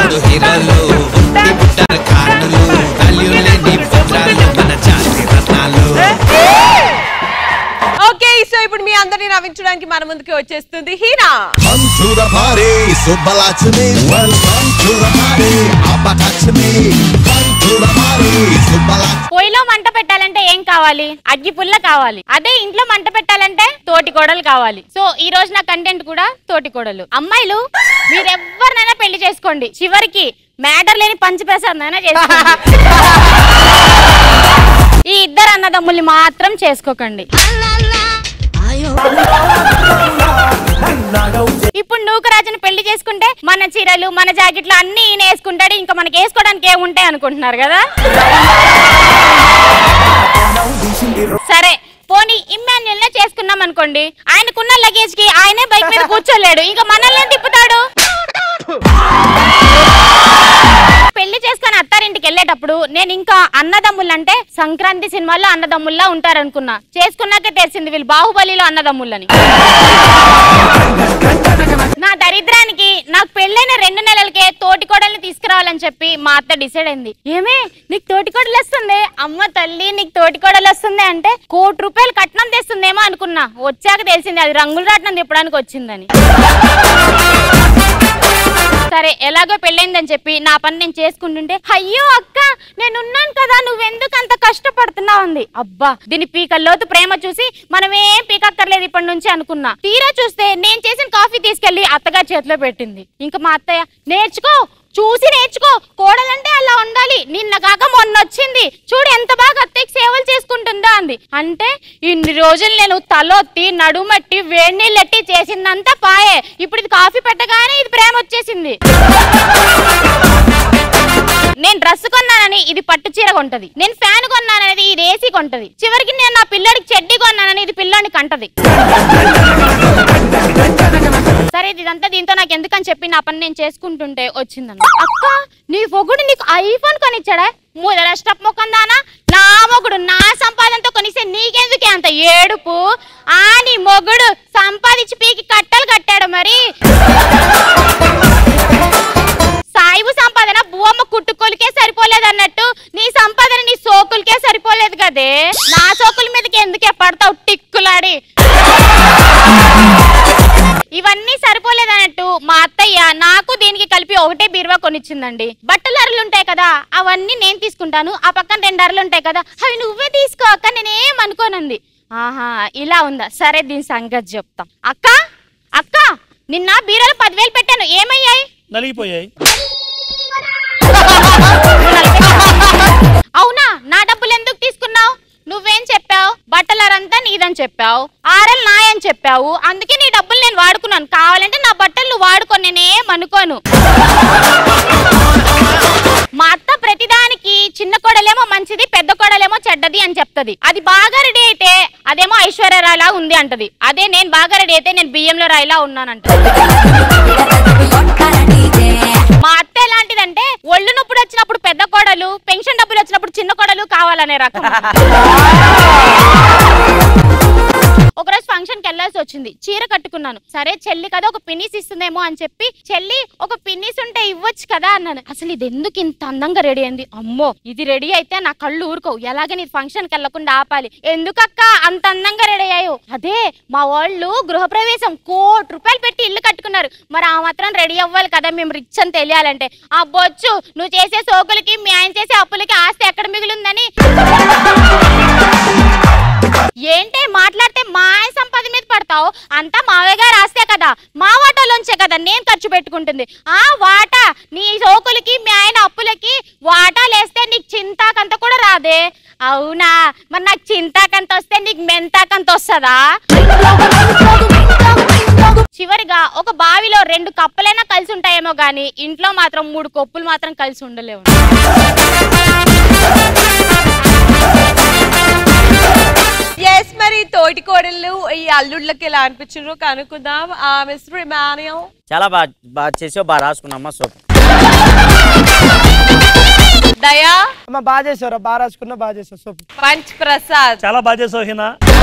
మూడు హీరోలు ఒంటి పుట్టారు కానులు వాల్యూ లేని పుత్రాలు మన జాతి రత్నాలు ఓకే సో ఇప్పుడు మీ అందరిని నవ్వించడానికి మన ముందుకి వచ్చేస్తుంది Hina Come to the party, Subbalachmi. Welcome to the party, Abakachmi. Come to the party, Subbalachmi. పొయ్యిలో మంట పెట్టాలంటే ఏం కావాలి అగ్గి పుల్ల కావాలి అదే ఇంట్లో మంట పెట్టాలంటే తోటి కోడలు కావాలి సో ఈ రోజు నా కంటెంట్ కూడా తోటి కోడలు అమ్మాయిలు మీరెవ్వరినైనా పెళ్లి చేసుకోండి చివరికి మ్యాటర్ లేని పంచప్రసాద్ అయినా చేసుకోండి ఈ ఇద్దరు అన్నదమ్ముల్ని మాత్రం చేసుకోకండి ఇప్పుడు నూకరాజుని పెళ్లి చేసుకుంటే మన చీరలు మన జాకెట్లు అన్ని ఈయన వేసుకుంటాడు ఇంకా మనకి వేసుకోవడానికి ఏముంటాయి అనుకుంటున్నారు కదా సరే పోనీ ఇమ్మాన్యుల్ నే చేసుకున్నాం అనుకోండి ఆయనకున్న లగేజ్ కి ఆయనే బైక్ మీద కూర్చోలేడు ఇంకా మనల్ని తిప్పుతాడు పెళ్లి చేసుకుని అత్తారింటికి వెళ్ళేటప్పుడు నేను ఇంకా అన్నదమ్ములంటే సంక్రాంతి సినిమాల్లో అన్నదమ్ముల్లా ఉంటారనుకున్నా చేసుకున్నాకే తెలిసింది వీళ్ళు బాహుబలిలో అన్నదమ్ములని నా దరిద్రానికి నాకు పెళ్ళైన రెండు నెలలకే తోటి కోడల్ని తీసుకురావాలని చెప్పి మా అత్త డిసైడ్ అయింది ఏమే నీకు తోటి కోడలు వస్తుంది అమ్మ తల్లి నీకు తోటి కోడలు వస్తుంది అంటే కోటి రూపాయలు కట్నం తెస్తుందేమో అనుకున్నా వచ్చాక తెలిసింది అది రంగులు రాట్నం తిప్పడానికి వచ్చిందని సరే ఎలాగో పెళ్ళైందని చెప్పి నా పని నేను చేసుకుంటుంటే అయ్యో అక్క నేనున్నాను కదా నువ్వెందుకు అంత కష్టపడుతున్నావు అంది అబ్బా దీని పీకల్లోతు ప్రేమ చూసి మనం ఏం పీకక్కర్లేదు ఇప్పటి నుంచి అనుకున్నా తీరా చూస్తే నేను చేసిన కాఫీ తీసుకెళ్లి అత్తగారి చేతిలో పెట్టింది ఇంకా మా అత్తయ్య నేర్చుకో చూసి నేర్చుకో కోడలంటే అలా ఉండాలి నిన్న కాక మొన్న వచ్చింది చూడు ఎంత బాగా అత్తయ్యకి సేవలు చేసుకుంటుందో అంది అంటే ఇన్ని రోజులు నేను తలొత్తి నడుమట్టి వేడి నీళ్ళెట్టి చేసిందంతా పాయే ఇప్పుడు ఇది కాఫీ పెట్టగానే ఇది ప్రేమ వచ్చేసింది నేను డ్రెస్ కొన్నానని ఇది పట్టు చీర కొంటది నేను ఫ్యాన్ కొన్నాననేది ఇది ఏసీ కొంటది చివరికి నేను నా పిల్లోడికి చెడ్డి కొన్నానని ఇది పిల్లోడికి కంటది సరే ఇది ఇదంతా దీంతో నాకు ఎందుకని చెప్పి నా పని నేను చేసుకుంటుంటే వచ్చిందన్న అక్క నీ మొగుడు నీకు ఐఫోన్ కొనిచ్చాడా ముదర స్టప్ మొక్కందానా నా మొగుడు నా సంపాదనతో కొనిస్తే నీకెందుకే అంత ఏడుపు ఆ నీ మొగుడు సంపాదించి పీకి కట్టలు కట్టాడు మరి సాయిబు సంపాదన భూమ్మ కుట్టుకోలికే సరిపోలేదు అన్నట్టు నీ సంపాదన నీ సోకులకే సరిపోలేదు కదే నా సోకుల మీదకి ఎందుకే పడతావు టిక్కులాడి ఇవన్నీ సరిపోలేదు అన్నట్టు మా అత్తయ్య నాకు దీనికి కలిపి ఒకటే బీరువా కొనిచ్చిందండి బట్టల అరలు ఉంటాయి కదా అవన్నీ నేను తీసుకుంటాను ఆ పక్కన రెండు అరలు ఉంటాయి కదా అవి నువ్వే తీసుకో అక్క నేనేం అనుకోనంది ఆహా ఇలా ఉందా సరే దీని సంగతి చెప్తాం అక్క అక్క నిన్న బీరోలో పదివేలు పెట్టాను ఏమయ్యాయి నలిగిపోయాయి అవునా నా డబ్బులు ఎందుకు తీసుకున్నావు నువ్వేం చెప్పావు బట్టలరంతా నీదని చెప్పావు ఆరల్ నాయని చెప్పావు అందుకే నీ డబ్బులు నేను వాడుకున్నాను కావాలంటే నా బట్టలు నువ్వు వాడుకో నేనేం అనుకోను మా అత్త ప్రతిదానికి చిన్న కోడలేమో మంచిది పెద్ద కోడలేమో చెడ్డది అని చెప్తది అది బాగా రెడీ అయితే అదేమో ఐశ్వర్యరాయలా ఉంది అంటది అదే నేను బాగా రెడీ అయితే నేను బియ్యంలో రాయిలా ఉన్నానంట మా అత్త ఎలాంటిదంటే ఒళ్ళు నొప్పుడు వచ్చినప్పుడు పెద్ద కోడలు పెన్షన్ డబ్బులు వచ్చినప్పుడు చిన్న కోడలు కావాలనే రకం ఒకరోజు ఫంక్షన్ కి వెళ్ళాల్సి వచ్చింది చీర కట్టుకున్నాను సరే చెల్లి కదా ఒక పిన్నిస్ ఇస్తుందేమో అని చెప్పి చెల్లి ఒక పిన్నిస్ ఉంటే ఇవ్వచ్చు కదా అన్నాను అసలు ఇది ఎందుకు ఇంత అందంగా రెడీ అయింది అమ్మో ఇది రెడీ అయితే నా కళ్ళు ఊరుకోవు ఎలాగని ఫంక్షన్ కి వెళ్ళకుండా ఆపాలి ఎందుకక్క అంత అందంగా రెడీ అయ్యావు అదే మా వాళ్ళు గృహప్రవేశం కోటి రూపాయలు పెట్టి ఇల్లు కట్టుకున్నారు మరి ఆ మాత్రం రెడీ అవ్వాలి కదా మేము రిచ్ అని తెలియాలంటే ఆ బొచ్చు నువ్వు చేసే సోకులకి మీ ఆయన చేసే అప్పులకి ఆస్తి ఎక్కడ మిగిలిందని ఏంటే మాట్లాడితే మా ఆయన సంపద మీద పడతావు అంతా మావయ్య గారు రాస్తే కదా మా వాటాలోంచే కదా నేను ఖర్చు పెట్టుకుంటుంది ఆ వాటా నీ సోకులకి మీ ఆయన అప్పులకి వాటా లేస్తే నీకు చింతాకంత కూడా రాదే అవునా మరి నాకు చింతాకంత వస్తే నీకు మెంతాకంత వస్తుందా చివరిగా ఒక బావిలో రెండు కప్పలైనా కలిసి ఉంటాయేమో గానీ ఇంట్లో మాత్రం మూడు కొప్పులు మాత్రం కలిసి ఉండలేవు ఎస్ మరి తోటి కోడళ్ళు ఈ అల్లుళ్ళకి ఎలా అనిపించారో కనుక్కుందాం ఆ మిస్టర్ ఇమానియల్ చాలా బాగా బాగా చేసావు బాగా రాసుకున్నామ్మా సూపర్ దయా అమ్మ బాగా చేసావురా బాగా రాసుకున్నా బాగా చేసావు సూపర్ పంచ్ ప్రసాద్ చాలా బాగా చేసావు హినా